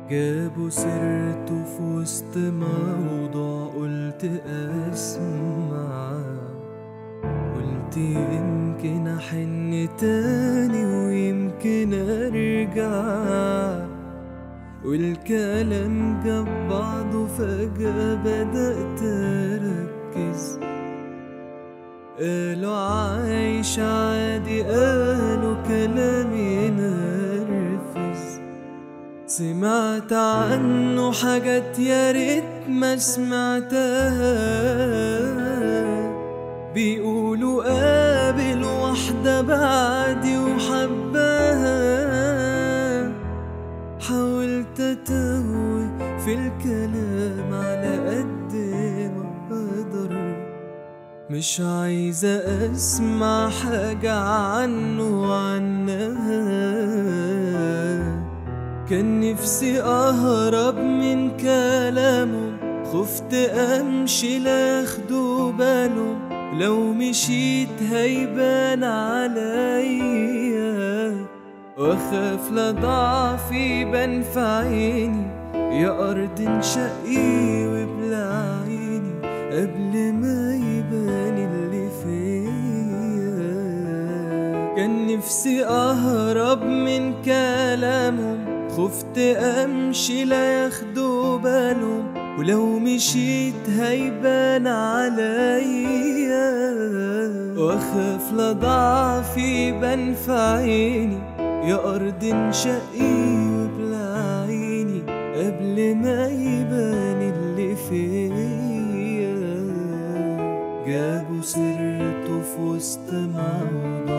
جابوا سيرته في وسط موضوع قلت اسمع قلت يمكن احن تاني ويمكن ارجع والكلام جاب بعضه فجأة بدأت أركز قالوا عايش عادي قالوا كلام ينرفز سمعت عنه حاجات يا ريت ما سمعتها بيقولوا قابل واحدة بعدي وحبها حاولت اتوه في الكلام على قد ما اقدر مش عايزة اسمع حاجة عنه وعنها كان نفسي اهرب من كلامه خفت امشي لاخدوا بالهم لو مشيت هيبان عليا واخاف لا ضعفي يبان في عيني يا ارض انشقي وابلع عيني قبل ما يبان اللي فيا كان نفسي اهرب من كلامهم خفت امشي لا ياخدوا بالهم ولو مشيت هيبان عليا واخاف لا ضعفي يبان في عيني يا ارض انشقي وابلع عيني قبل ما يبان اللي فيا جابوا سيرته في وسط موضوع